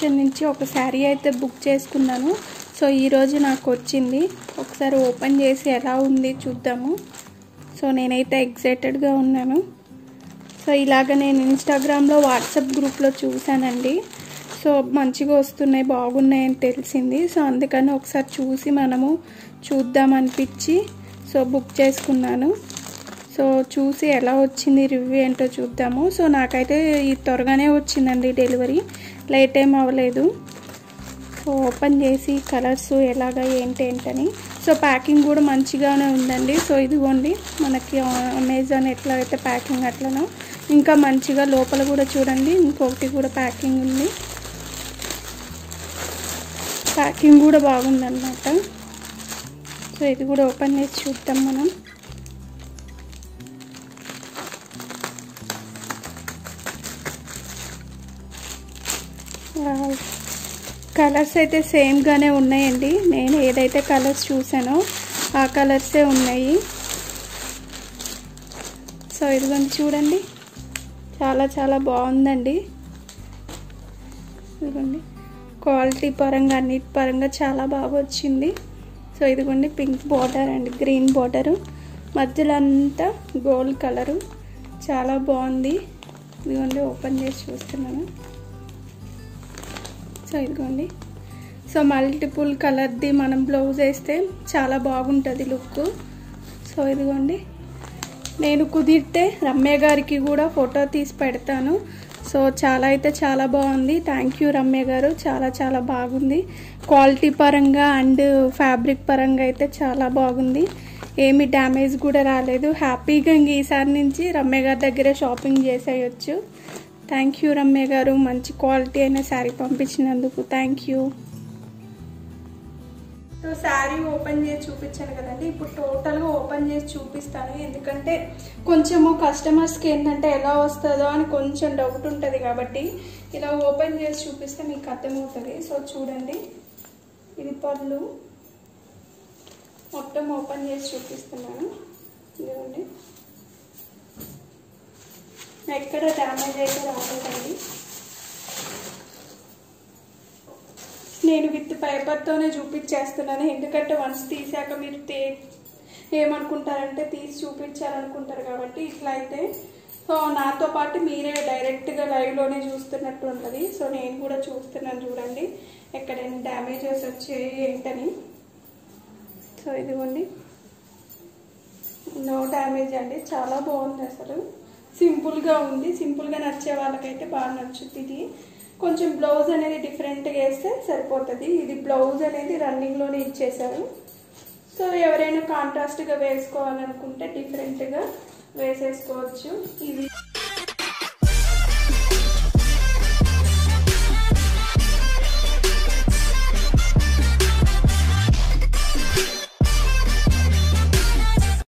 fashion నుంచి ఒక శారీ అయితే బుక్ చేసుకున్నాను సో ఈరోజు నాకు వచ్చింది ఒకసారి ఓపెన్ చేసి ఎలా ఉంది చూద్దాము సో నేనైతే ఎగ్జైటెడ్గా ఉన్నాను సో ఇలాగ నేను ఇన్స్టాగ్రామ్లో వాట్సాప్ గ్రూప్లో చూశానండి సో మంచిగా వస్తున్నాయి బాగున్నాయి అని తెలిసింది సో అందుకని ఒకసారి చూసి మనము చూద్దాం అనిపించి సో బుక్ చేసుకున్నాను సో చూసి ఎలా వచ్చింది రివ్యూ ఏంటో చూద్దాము సో నాకైతే ఈ త్వరగానే వచ్చిందండి డెలివరీ లేట్ ఏం అవ్వలేదు సో ఓపెన్ చేసి కలర్స్ ఎలాగా ఏంటి ఏంటని సో ప్యాకింగ్ కూడా మంచిగానే ఉందండి సో ఇదిగోండి మనకి అమెజాన్ ఎట్లా అయితే ప్యాకింగ్ అట్లనో ఇంకా మంచిగా లోపల కూడా చూడండి ఇంకొకటి కూడా ప్యాకింగ్ ఉంది ప్యాకింగ్ కూడా బాగుందన్నమాట సో ఇది కూడా ఓపెన్ చేసి చూద్దాం మనం కలర్స్ అయితే సేమ్గానే ఉన్నాయండి నేను ఏదైతే కలర్స్ చూసానో ఆ కలర్సే ఉన్నాయి సో ఇదిగోండి చూడండి చాలా చాలా బాగుందండి ఇదిగోండి క్వాలిటీ పరంగా అన్నిటి పరంగా చాలా బాగా వచ్చింది సో ఇదిగోండి pink border and green border మధ్యలో అంతా గోల్డ్ కలరు చాలా బాగుంది ఇదిగోండి ఓపెన్ చేసి చూస్తున్నాను సో ఇదిగోండి సో మల్టిపుల్ కలర్ది మనం బ్లౌజ్ వేస్తే చాలా బాగుంటుంది లుక్ సో ఇదిగోండి నేను కుదిరితే రమ్య గారికి కూడా ఫోటో తీసి పెడతాను సో చాలా అయితే చాలా బాగుంది థ్యాంక్ యూ రమ్య గారు చాలా చాలా బాగుంది క్వాలిటీ పరంగా అండ్ ఫ్యాబ్రిక్ పరంగా అయితే చాలా బాగుంది ఏమి డ్యామేజ్ కూడా రాలేదు హ్యాపీగా ఇంక ఈసారి నుంచి రమ్య గారి దగ్గరే షాపింగ్ చేసేయచ్చు థ్యాంక్ యూ రమ్య గారు మంచి క్వాలిటీ అయిన శారీ పంపించినందుకు thank you so sari open చేసి చూపించాను కదండి ఇప్పుడు టోటల్గా ఓపెన్ చేసి చూపిస్తాను ఎందుకంటే కొంచెము కస్టమర్స్కి ఏంటంటే ఎలా వస్తుందో అని కొంచెం డౌట్ ఉంటుంది కాబట్టి ఇలా ఓపెన్ చేసి చూపిస్తే మీకు అర్థమవుతుంది సో చూడండి ఇది పళ్ళు మొత్తం ఓపెన్ చేసి చూపిస్తున్నాను ఇదిగోండి ఎక్కడ డ్యామేజ్ అయితే రాలేదండి నేను విత్ పేపర్తోనే చూపించేస్తున్నాను ఎందుకంటే వన్స్ తీసాక మీరు తే ఏమనుకుంటారంటే తీసి చూపించాలనుకుంటారు కాబట్టి ఇట్లా అయితే సో నాతో పాటు మీరే డైరెక్ట్గా లైవ్లోనే చూస్తున్నట్టు ఉంటుంది సో నేను కూడా చూస్తున్నాను చూడండి ఎక్కడైనా డ్యామేజెస్ వచ్చాయి ఏంటని సో ఇదిగోండి నో డ్యామేజ్ అండి చాలా బాగుంది అసలు సింపుల్గా ఉంది సింపుల్గా నచ్చే వాళ్ళకైతే బాగా నచ్చుతుంది ఇది కొంచెం బ్లౌజ్ అనేది డిఫరెంట్గా వేస్తే సరిపోతుంది ఇది బ్లౌజ్ అనేది రన్నింగ్లోనే ఇచ్చేసారు సో ఎవరైనా కాంట్రాస్ట్గా వేసుకోవాలనుకుంటే డిఫరెంట్గా వేసేసుకోవచ్చు ఇది